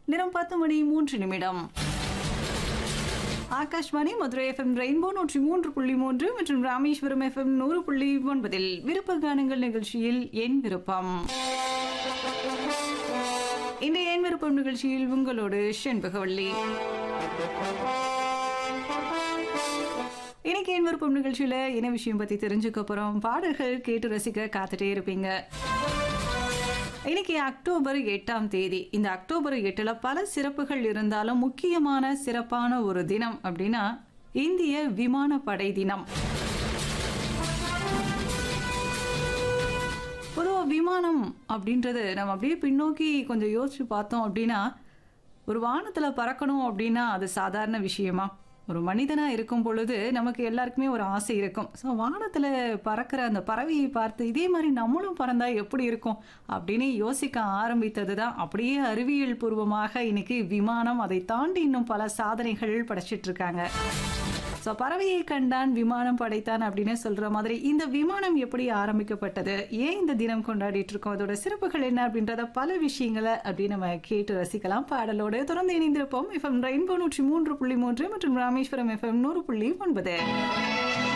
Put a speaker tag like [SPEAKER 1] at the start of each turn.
[SPEAKER 1] நேரம் பத்து மணி மூன்று நிமிடம் ஆகாஷ்வாணி மதுரை எஃப்எம் ரெயின்போ நூற்றி மூன்று புள்ளி மூன்று மற்றும் ராமேஸ்வரம் எஃப்எம் நூறு புள்ளி ஒன்பதில் விருப்ப கானங்கள் நிகழ்ச்சியில் என் விருப்பம் இந்த என் விருப்பம் நிகழ்ச்சியில் உங்களோடு செண்பகவள்ளி இன்னைக்கு என் விருப்பம் நிகழ்ச்சியில என்ன விஷயம் பத்தி தெரிஞ்சுக்க போறோம் பாடல்கள் கேட்டு ரசிக்க காத்துட்டே இருப்பீங்க இன்னைக்கு அக்டோபர் எட்டாம் தேதி இந்த அக்டோபர் எட்டுல பல சிறப்புகள் இருந்தாலும் முக்கியமான சிறப்பான ஒரு தினம் அப்படின்னா இந்திய விமானப்படை தினம் பொதுவா விமானம் அப்படின்றது நம்ம அப்படியே பின்னோக்கி கொஞ்சம் யோசிச்சு பார்த்தோம் அப்படின்னா ஒரு வானத்துல பறக்கணும் அப்படின்னா அது சாதாரண விஷயமா ஒரு மனிதனா இருக்கும் பொழுது நமக்கு எல்லாருக்குமே ஒரு ஆசை இருக்கும் ஸோ வானத்துல பறக்கிற அந்த பறவையை பார்த்து இதே மாதிரி நம்மளும் பறந்தா எப்படி இருக்கும் அப்படின்னு யோசிக்க ஆரம்பித்தது தான் அப்படியே அறிவியல் பூர்வமாக இன்னைக்கு விமானம் அதை தாண்டி இன்னும் பல சாதனைகள் படைச்சிட்டு இருக்காங்க ஸோ பறவையை கண்டான் விமானம் படைத்தான் அப்படின்னு சொல்ற மாதிரி இந்த விமானம் எப்படி ஆரம்பிக்கப்பட்டது ஏன் இந்த தினம் கொண்டாடிட்டு இருக்கோம் அதோட சிறப்புகள் என்ன அப்படின்றத பல விஷயங்களை அப்படி நம்ம கேட்டு ரசிக்கலாம் பாடலோடு தொடர்ந்து இணைந்திருப்போம் எஃப்எம் ரெயின்போ நூற்றி மூன்று புள்ளி மூன்று மற்றும் ராமேஸ்வரம் எஃப்எம் நூறு புள்ளி ஒன்பது